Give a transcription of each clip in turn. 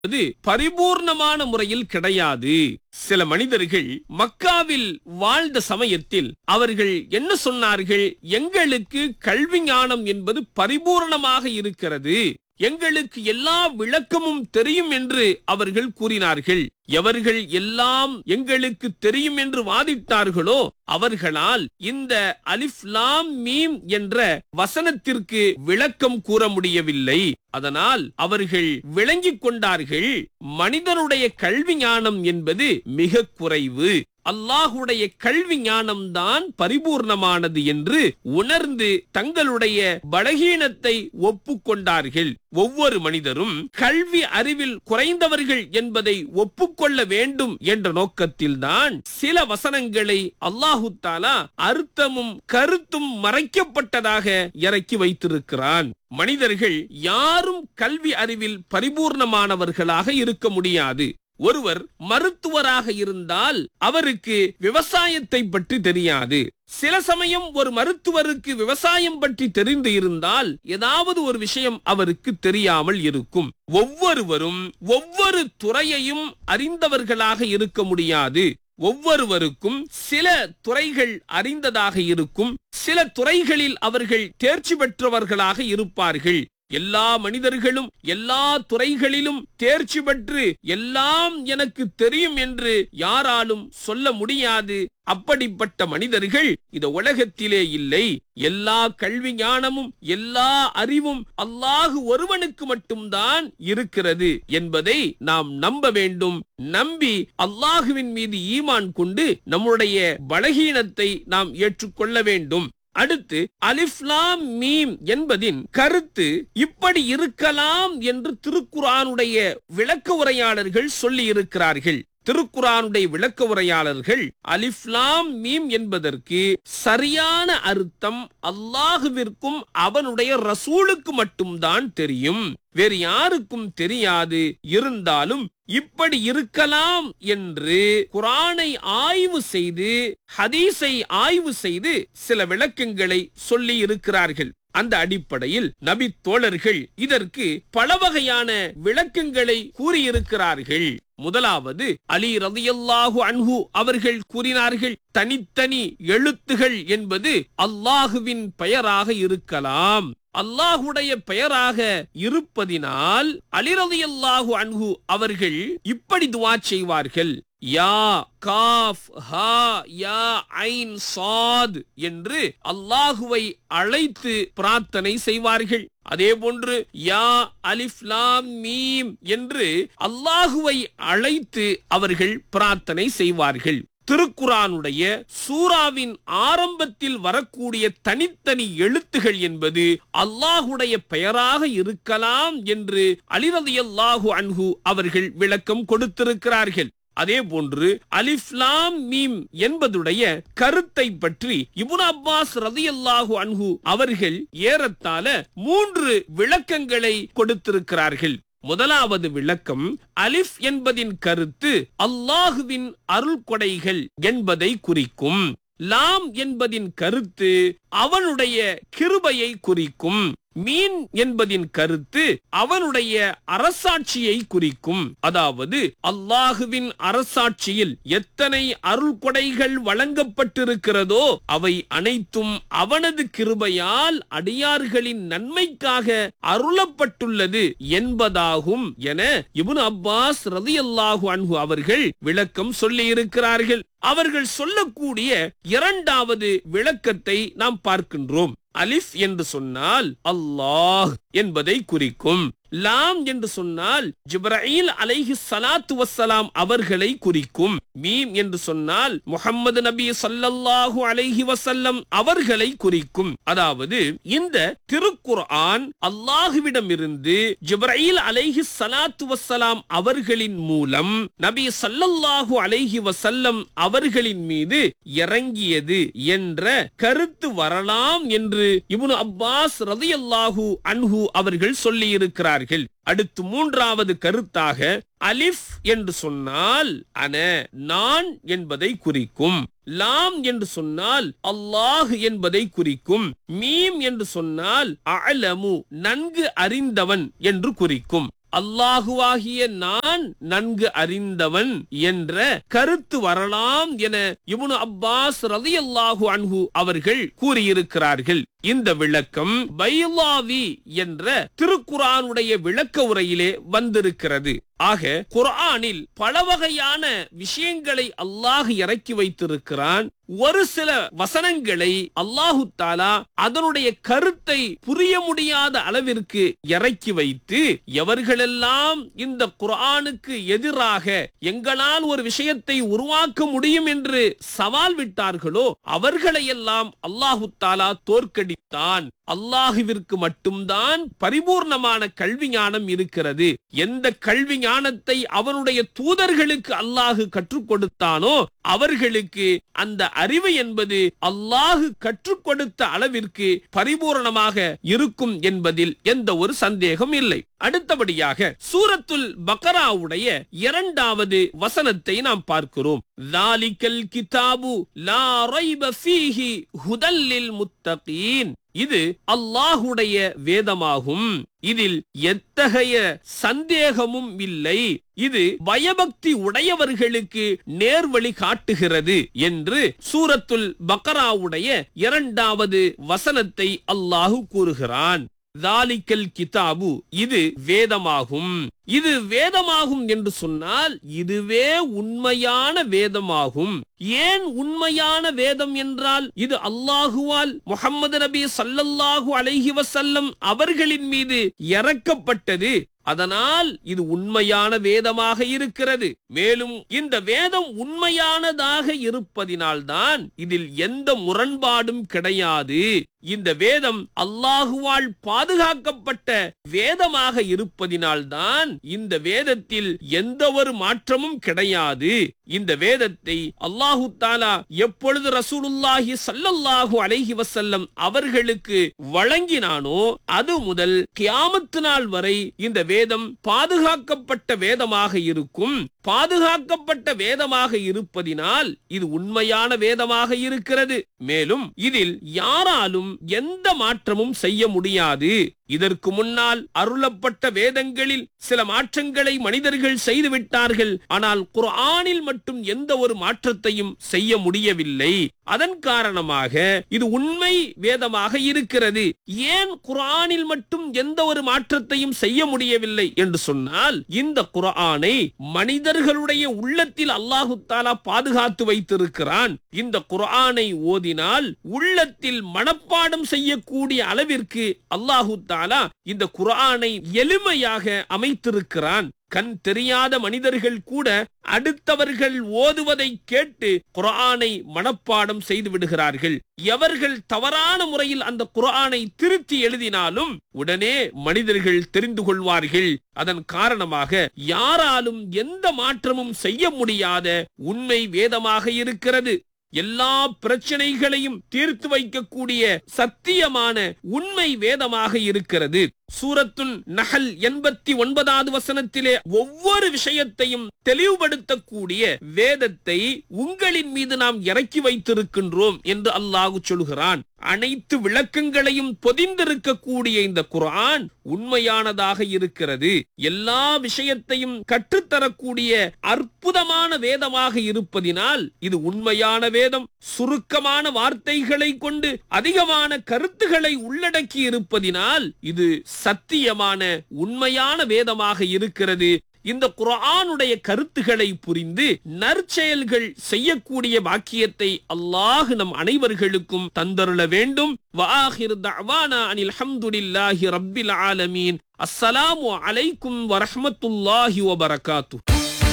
அது பரிபூர்ணமான முறையில் கிடையாது சில மனிதர்கள் மக்காவில் வாழ்ந்த சமயத்தில் அவர்கள் என்ன சொன்னார்கள் எங்களுக்கு கல்வி ஞானம் என்பது பரிபூர்ணமாக இருக்கிறது எங்களுக்கு எல்லா விளக்கமும் தெரியும் என்று அவர்கள் கூறினார்கள் எவர்கள் எல்லாம் எங்களுக்கு தெரியும் என்று வாதிட்டார்களோ அவர்களால் இந்த அலிஃப் லாம் மீம் என்ற வசனத்திற்கு விளக்கம் கூற முடியவில்லை அதனால் அவர்கள் விளங்கிக் கொண்டார்கள் மனிதனுடைய கல்வி ஞானம் என்பது மிக குறைவு அல்லாஹுடைய கல்வி ஞானம்தான் பரிபூர்ணமானது என்று உணர்ந்து தங்களுடைய பலகீனத்தை ஒப்புக்கொண்டார்கள் ஒவ்வொரு மனிதரும் கல்வி அறிவில் குறைந்தவர்கள் என்பதை ஒப்புக்கொள்ள வேண்டும் என்ற நோக்கத்தில்தான் சில வசனங்களை அல்லாஹு தாலா அர்த்தமும் கருத்தும் மறைக்கப்பட்டதாக இறக்கி வைத்திருக்கிறான் மனிதர்கள் யாரும் கல்வி அறிவில் பரிபூர்ணமானவர்களாக இருக்க முடியாது ஒருவர் மருத்துவராக இருந்தால் அவருக்கு விவசாயத்தை பற்றி தெரியாது சில சமயம் ஒரு மருத்துவருக்கு விவசாயம் பற்றி தெரிந்து இருந்தால் ஏதாவது ஒரு விஷயம் அவருக்கு தெரியாமல் இருக்கும் ஒவ்வொருவரும் ஒவ்வொரு துறையையும் அறிந்தவர்களாக இருக்க முடியாது ஒவ்வொருவருக்கும் சில துறைகள் அறிந்ததாக இருக்கும் சில துறைகளில் அவர்கள் தேர்ச்சி பெற்றவர்களாக இருப்பார்கள் எல்லா மனிதர்களும் எல்லா துறைகளிலும் தேர்ச்சி பெற்று எல்லாம் எனக்கு தெரியும் என்று யாராலும் சொல்ல முடியாது அப்படிப்பட்ட மனிதர்கள் இந்த உலகத்திலே இல்லை எல்லா கல்வி ஞானமும் எல்லா அறிவும் அல்லாஹு ஒருவனுக்கு மட்டும்தான் இருக்கிறது என்பதை நாம் நம்ப வேண்டும் நம்பி அல்லாஹுவின் மீது ஈமான் கொண்டு நம்முடைய பலகீனத்தை நாம் ஏற்றுக்கொள்ள வேண்டும் அடுத்து அலிஃப்லாம் மீம் என்பதின் கருத்து இப்படி இருக்கலாம் என்று திருக்குரானுடைய விளக்க உரையாளர்கள் சொல்லி இருக்கிறார்கள் திருக்குரானுடைய விளக்க உரையாளர்கள் அலிஃப்லாம் மீம் என்பதற்கு சரியான அர்த்தம் அல்லாஹுவிற்கும் அவனுடைய ரசூலுக்கு மட்டும்தான் தெரியும் வேறு யாருக்கும் தெரியாது இருந்தாலும் இப்படி இருக்கலாம் என்று குரானை ஆய்வு செய்து ஹதீஸை ஆய்வு செய்து சில விளக்கங்களை சொல்லி இருக்கிறார்கள் அந்த அடிப்படையில் நபி தோழர்கள் இதற்கு பல வகையான விளக்கங்களை கூறியிருக்கிறார்கள் முதலாவது அலி ரதியல்லாஹு அன்ஹு அவர்கள் கூறினார்கள் தனித்தனி எழுத்துகள் என்பது அல்லாஹுவின் பெயராக இருக்கலாம் அல்லாஹுடைய பெயராக இருப்பதினால் அலிரதியல்லாஹு அன்ஹு அவர்கள் இப்படி துவா செய்வார்கள் யா காஃப் ஹா யா ஐன் சாத் என்று அல்லாஹுவை அழைத்து பிரார்த்தனை செய்வார்கள் அதே போன்று யா அலிஃப் லாம் மீம் என்று அல்லாஹுவை அழைத்து அவர்கள் பிரார்த்தனை செய்வார்கள் திருக்குரானுடைய சூராவின் ஆரம்பத்தில் வரக்கூடிய தனித்தனி எழுத்துகள் என்பது அல்லாஹுடைய பெயராக இருக்கலாம் என்று அலிரதியல்லாஹு அன்ஹு அவர்கள் விளக்கம் கொடுத்திருக்கிறார்கள் அதே போன்று அலிஃப்லாம் மீம் என்பதுடைய கருத்தை பற்றி இபுன் அப்பாஸ் ரதியல்லாஹு அன்ஹு அவர்கள் ஏறத்தாழ மூன்று விளக்கங்களை கொடுத்திருக்கிறார்கள் முதலாவது விளக்கம் அலிஃப் என்பதின் கருத்து அல்லாஹுவின் அருள் கொடைகள் என்பதை குறிக்கும் லாம் என்பதின் கருத்து அவனுடைய கிருபையை குறிக்கும் மீன் என்பதின் கருத்து அவனுடைய அரசாட்சியை குறிக்கும் அதாவது அல்லாஹுவின் அரசாட்சியில் எத்தனை அருள் கொடைகள் வழங்கப்பட்டிருக்கிறதோ அவை அனைத்தும் அவனது கிருபையால் அடியார்களின் நன்மைக்காக அருளப்பட்டுள்ளது என்பதாகும் என இபுன் அப்பாஸ் ரதியல்லாஹு அன்ஹு அவர்கள் விளக்கம் சொல்லி இருக்கிறார்கள் அவர்கள் சொல்லக்கூடிய இரண்டாவது விளக்கத்தை நாம் பார்க்கின்றோம் அலிஃப் என்று சொன்னால் அல்லாஹ் என்பதை குறிக்கும் லாம் என்று சொன்னால் ஜிப்ரீல் அலைஹி சலாத்து வசலாம் அவர்களை குறிக்கும் மீம் என்று சொன்னால் முகம்மது நபி சல்லல்லாஹு அலைஹி வசல்லம் அவர்களை குறிக்கும் அதாவது இந்த திருக்குர்ஆன் அல்லாஹுவிடமிருந்து ஜிப்ரீல் அலைஹி சலாத்து வசலாம் அவர்களின் மூலம் நபி சல்லல்லாஹு அலைஹி வசல்லம் அவர்களின் மீது இறங்கியது என்ற கருத்து வரலாம் என்று இப்னு அப்பாஸ் ரதியல்லாஹு அன்ஹு அவர்கள் சொல்லி இருக்கிறார்கள் அடுத்து மூன்றாவது கருத்தாக அலிஃப் என்று சொன்னால் அன நான் என்பதை குறிக்கும் லாம் என்று சொன்னால் அல்லாஹ் என்பதை குறிக்கும் மீம் என்று சொன்னால் அலமு நன்கு அறிந்தவன் என்று குறிக்கும் அல்லாஹுவாகிய நான் நன்கு அறிந்தவன் என்ற கருத்து வரலாம் என இப்னு அப்பாஸ் ரலியல்லாஹு அன்ஹு அவர்கள் கூறியிருக்கிறார்கள் இந்த விளக்கம் பைலாவி என்ற திருக்குரானுடைய விளக்க உரையிலே வந்திருக்கிறது ஆக குர்ஆனில் பல வகையான விஷயங்களை அல்லாஹ் இறக்கி வைத்திருக்கிறான் ஒரு சில வசனங்களை அல்லாஹு தாலா அதனுடைய கருத்தை புரிய முடியாத அளவிற்கு இறக்கி வைத்து எவர்களெல்லாம் இந்த குர்ஆனுக்கு எதிராக எங்களால் ஒரு விஷயத்தை உருவாக்க முடியும் என்று சவால் விட்டார்களோ அவர்களையெல்லாம் அல்லாஹு தாலா தோற்கடித்தான் அல்லாஹுவிற்கு மட்டும்தான் பரிபூர்ணமான கல்வி ஞானம் இருக்கிறது எந்த கல்வி ஞானத்தை அவனுடைய தூதர்களுக்கு அல்லாஹு கற்றுக் கொடுத்தானோ அவர்களுக்கு அந்த அறிவு என்பது அல்லாஹு கற்றுக் கொடுத்த அளவிற்கு பரிபூரணமாக இருக்கும் என்பதில் எந்த ஒரு சந்தேகம் இல்லை அடுத்தபடியாக சூரத்துல் பக்கராவுடைய இரண்டாவது வசனத்தை நாம் பார்க்கிறோம் தாலிக்கல் கிதாபு லா ரைப ஃபீஹி ஹுதல்லில் முத்தகீன் இது அல்லாஹுடைய வேதமாகும் இதில் எத்தகைய சந்தேகமும் இல்லை இது பயபக்தி உடையவர்களுக்கு நேர்வழி காட்டுகிறது என்று சூரத்துல் பக்கராவுடைய இரண்டாவது வசனத்தை அல்லாஹு கூறுகிறான் தாலிக்கல் கிதாபு இது வேதமாகும் இது வேதமாகும் என்று சொன்னால் இதுவே உண்மையான வேதமாகும் ஏன் உண்மையான வேதம் என்றால் இது அல்லாஹுவால் முகமது நபி சல்லல்லாஹு அலைஹி வசல்லம் அவர்களின் மீது இறக்கப்பட்டது அதனால் இது உண்மையான வேதமாக இருக்கிறது மேலும் இந்த வேதம் உண்மையானதாக இருப்பதினால்தான் இதில் எந்த முரண்பாடும் கிடையாது இந்த வேதம் அல்லாஹுவால் பாதுகாக்கப்பட்ட வேதமாக இருப்பதினால்தான் இந்த வேதத்தில் எந்த ஒரு மாற்றமும் கிடையாது இந்த வேதத்தை அல்லாஹு தாலா எப்பொழுது ரசூலுல்லாஹி சல்லல்லாஹு அலைஹி வசல்லம் அவர்களுக்கு வழங்கினானோ அது முதல் கியாமத்து நாள் வரை இந்த வேதம் பாதுகாக்கப்பட்ட வேதமாக இருக்கும் பாதுகாக்கப்பட்ட வேதமாக இருப்பதினால் இது உண்மையான வேதமாக இருக்கிறது மேலும் இதில் யாராலும் எந்த மாற்றமும் செய்ய முடியாது இதற்கு முன்னால் அருளப்பட்ட வேதங்களில் சில மாற்றங்களை மனிதர்கள் செய்துவிட்டார்கள் ஆனால் குர்ஆனில் மட்டும் எந்த ஒரு மாற்றத்தையும் செய்ய முடியவில்லை அதன் காரணமாக இது உண்மை வேதமாக இருக்கிறது ஏன் குர்ஆனில் மட்டும் எந்த ஒரு மாற்றத்தையும் செய்ய முடியவில்லை என்று சொன்னால் இந்த குர்ஆனை மனிதர்களுடைய உள்ளத்தில் அல்லாஹு தாலா பாதுகாத்து வைத்திருக்கிறான் இந்த குர்ஆனை ஓதினால் உள்ளத்தில் மனப்பாடம் செய்யக்கூடிய அளவிற்கு அல்லாஹு தாலா இந்த குர்ஆனை எளிமையாக அமைத்திருக்கிறான் கண் தெரியாத மனிதர்கள் கூட அடுத்தவர்கள் ஓதுவதை கேட்டு குர்ஆனை மனப்பாடம் செய்து விடுகிறார்கள் எவர்கள் தவறான முறையில் அந்த குர்ஆனை திருத்தி எழுதினாலும் உடனே மனிதர்கள் தெரிந்து கொள்வார்கள் அதன் காரணமாக யாராலும் எந்த மாற்றமும் செய்ய முடியாத உண்மை வேதமாக இருக்கிறது எல்லா பிரச்சனைகளையும் தீர்த்து வைக்கக்கூடிய சத்தியமான உண்மை வேதமாக இருக்கிறது சூரத்துன் நகல் எண்பத்தி ஒன்பதாவது வசனத்திலே ஒவ்வொரு விஷயத்தையும் தெளிவுபடுத்தக்கூடிய வேதத்தை உங்களின் மீது நாம் இறக்கி வைத்திருக்கின்றோம் என்று அல்லாஹு சொல்கிறான் அனைத்து விளக்கங்களையும் பொதிந்திருக்கக்கூடிய இந்த குர்ஆன் உண்மையானதாக இருக்கிறது எல்லா விஷயத்தையும் கற்றுத்தரக்கூடிய அற்புதமான வேதமாக இருப்பதினால் இது உண்மையான வேதம் சுருக்கமான வார்த்தைகளை கொண்டு அதிகமான கருத்துக்களை உள்ளடக்கி இருப்பதினால் இது சத்தியமான உண்மையான வேதமாக இருக்கிறது இந்த குர்ஆனுடைய கருத்துக்களை புரிந்து நற்செயல்கள் செய்யக்கூடிய பாக்கியத்தை அல்லாஹ் நம் அனைவர்களுக்கும் தந்தருள வேண்டும் வாஹிர் தஅவானா அனில் ஹம்துலில்லாஹி ரப்பில் ஆலமீன் அஸ்ஸலாமு அலைக்கும் வரஹ்மத்துல்லாஹி வபரகாத்துஹு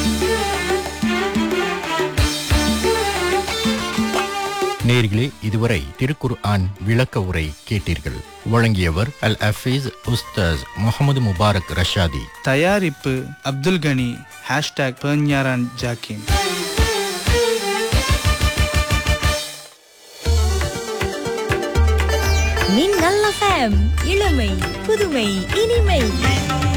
நேர்களே இதுவரை திருக்குர் ஆன் விளக்க உரை கேட்டீர்கள் வழங்கியவர் அல் அஃபீஸ் உஸ்தாஸ் முகமது முபாரக் ரஷாதி தயாரிப்பு அப்துல் கனி ஹேஷ்டாக் பெர்ஞாரான் ஜாக்கின் மின்னல் எஃப்எம் இளமை புதுமை இனிமை